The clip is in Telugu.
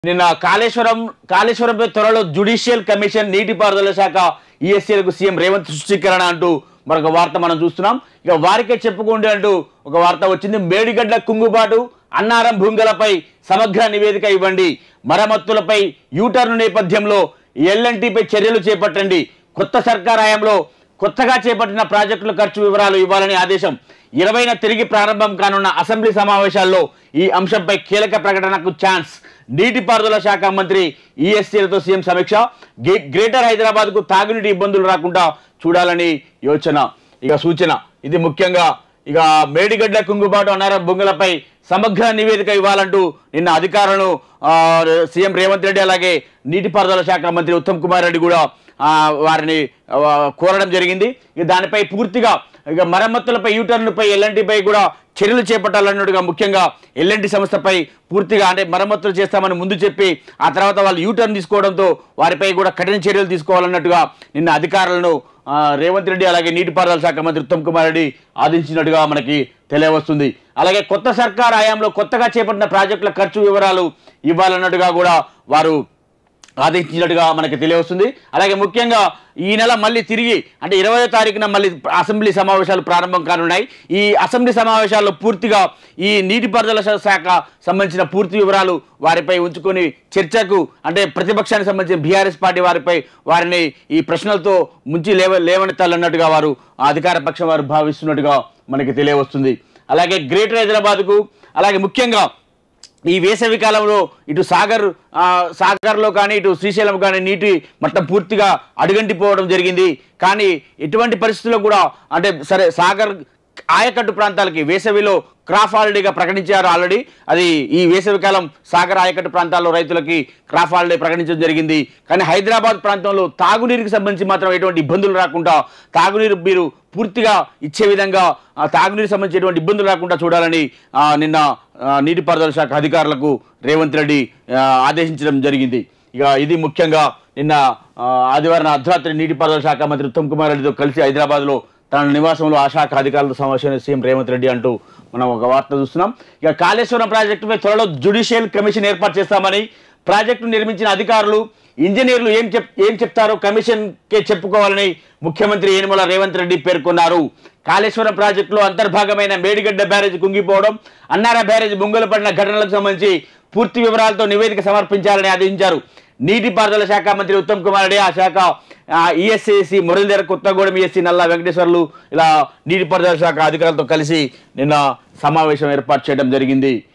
నిన్న కాళేశ్వరం కాళేశ్వరంపై త్వరలో జుడిషియల్ కమిషన్ నీటిపారుదల శాఖ ఈఎస్సీలకు సీఎం రేవంత్ సృష్టీకరణ అంటూ మరొక వార్త మనం చూస్తున్నాం ఇక వారికే చెప్పుకోండి అంటూ ఒక వార్త వచ్చింది మేడిగడ్డ కుంగుబాటు అన్నారం భూంగలపై సమగ్ర నివేదిక ఇవ్వండి మరమ్మతులపై యూటర్న్ నేపథ్యంలో ఎల్ఎన్టీపై చర్యలు చేపట్టండి కొత్త సర్కార్ హయాంలో కొత్తగా చేపట్టిన ప్రాజెక్టుల ఖర్చు వివరాలు ఇవ్వాలని ఆదేశం ఇరవైన తిరిగి ప్రారంభం కానున్న అసెంబ్లీ సమావేశాల్లో ఈ అంశంపై కీలక ప్రకటనకు ఛాన్స్ నీటిపారుదల శాఖ మంత్రి ఈఎస్సీలతో సీఎం సమీక్ష గే- గ్రేటర్ హైదరాబాద్కు తాగునీటి ఇబ్బందులు రాకుండా చూడాలని యోచన ఇక సూచన ఇది ముఖ్యంగా ఇక మేడిగడ్డ కుంగుబాటు అన్నారం బొంగులపై సమగ్ర నివేదిక ఇవ్వాలంటూ నిన్న అధికారులను ఆ, సీఎం రేవంత్ రెడ్డి అలాగే నీటిపారుదల శాఖ మంత్రి ఉత్తమ్ కుమార్ రెడ్డి కూడా ఆ, వారిని ఆ, కోరడం జరిగింది ఇక దానిపై పూర్తిగా ఇక మరమ్మతులపై యూటర్న్పై ఎల్ఎన్టీపై కూడా చర్యలు చేపట్టాలన్నట్టుగా ముఖ్యంగా ఎల్ఎన్టీ సంస్థపై పూర్తిగా అంటే మరమ్మతులు చేస్తామని ముందు చెప్పి ఆ తర్వాత వాళ్ళు యూటర్న్ తీసుకోవడంతో వారిపై కూడా కఠిన చర్యలు తీసుకోవాలన్నట్టుగా నిన్న అధికారులను ఆ, రేవంత్ రెడ్డి అలాగే నీటిపారుదల శాఖ మంత్రి ఉత్తమ్ కుమార్ రెడ్డి ఆదించినట్టుగా మనకి తెలియవస్తుంది అలాగే కొత్త సర్కార్ హయాంలో కొత్తగా చేపట్టిన ప్రాజెక్టుల ఖర్చు వివరాలు ఇవ్వాలన్నట్టుగా కూడా వారు ఆదేశించినట్టుగా మనకి తెలియవస్తుంది అలాగే ముఖ్యంగా ఈ నెల మళ్ళీ తిరిగి అంటే ఇరవై తారీఖున మళ్ళీ అసెంబ్లీ సమావేశాలు ప్రారంభం కానున్నాయి ఈ అసెంబ్లీ సమావేశాల్లో పూర్తిగా ఈ నీటిపారుదల శా- శాఖ సంబంధించిన పూర్తి వివరాలు వారిపై ఉంచుకొని చర్చకు అంటే ప్రతిపక్షానికి సంబంధించిన బీఆర్ఎస్ పార్టీ వారిపై వారిని ఈ ప్రశ్నలతో ముంచి లేవ లేవనెత్తాలన్నట్టుగా వారు ఆ అధికార పక్షం వారు భావిస్తున్నట్టుగా మనకి తెలియవస్తుంది అలాగే గ్రేటర్ హైదరాబాద్కు అలాగే ముఖ్యంగా ఈ వేసవి కాలంలో ఇటు సాగర్ ఆ, సాగర్లో కానీ ఇటు శ్రీశైలం కానీ నీటి మట్టం పూర్తిగా అడుగంటిపోవడం జరిగింది కానీ ఎటువంటి పరిస్థితుల్లో కూడా అంటే సరే సాగర్ ఆయకట్టు ప్రాంతాలకి వేసవిలో క్రాప్ హాలిడేగా ప్రకటించారు ఆల్రెడీ అది ఈ వేసవి కాలం సాగర్ ఆయకట్టు ప్రాంతాల్లో రైతులకి క్రాప్ హాలిడే ప్రకటించడం జరిగింది కానీ హైదరాబాద్ ప్రాంతంలో తాగునీరుకి సంబంధించి మాత్రం ఎటువంటి ఇబ్బందులు రాకుండా తాగునీరు మీరు పూర్తిగా ఇచ్చే విధంగా ఆ తాగునీరు సంబంధించినటువంటి ఇబ్బందులు రాకుండా చూడాలని ఆ, నిన్న ఆ, నీటిపారుదల శాఖ అధికారులకు రేవంత్ రెడ్డి ఆ, ఆదేశించడం జరిగింది ఇక ఇది ముఖ్యంగా నిన్న ఆ, ఆదివారం అర్ధరాత్రి నీటిపారుదల శాఖ మంత్రి ఉత్తమ్ కుమార్ రెడ్డితో కలిసి హైదరాబాద్లో తన నివాసంలో ఆ శాఖ అధికారులతో సమావేశమైన సీఎం రేవంత్ రెడ్డి అంటూ మనం ఒక వార్త చూస్తున్నాం ఇక కాళేశ్వరం ప్రాజెక్టుపై త్వరలో జ్యుడిషియల్ కమిషన్ ఏర్పాటు చేస్తామని ప్రాజెక్టు నిర్మించిన అధికారులు ఇంజనీర్లు ఏం చెప్ ఏం చెప్తారో కమిషన్కే చెప్పుకోవాలని ముఖ్యమంత్రి యనమల రేవంత్ రెడ్డి పేర్కొన్నారు కాళేశ్వరం ప్రాజెక్టులో అంతర్భాగమైన మేడిగడ్డ బ్యారేజ్ కుంగిపోవడం అన్నార బ్యారేజ్ ముంగలు పడిన ఘటనలకు సంబంధించి పూర్తి వివరాలతో నివేదిక సమర్పించాలని ఆదేశించారు నీటిపారుదల శాఖ మంత్రి ఉత్తమ్ కుమార్ రెడ్డి ఆ శాఖ ఈఎస్ఏసి మురళీధర్ కొత్తగూడెం ఈఎస్సీ నల్లా వెంకటేశ్వర్లు ఇలా నీటిపారుదల శాఖ అధికారులతో కలిసి నిన్న సమావేశం ఏర్పాటు చేయడం జరిగింది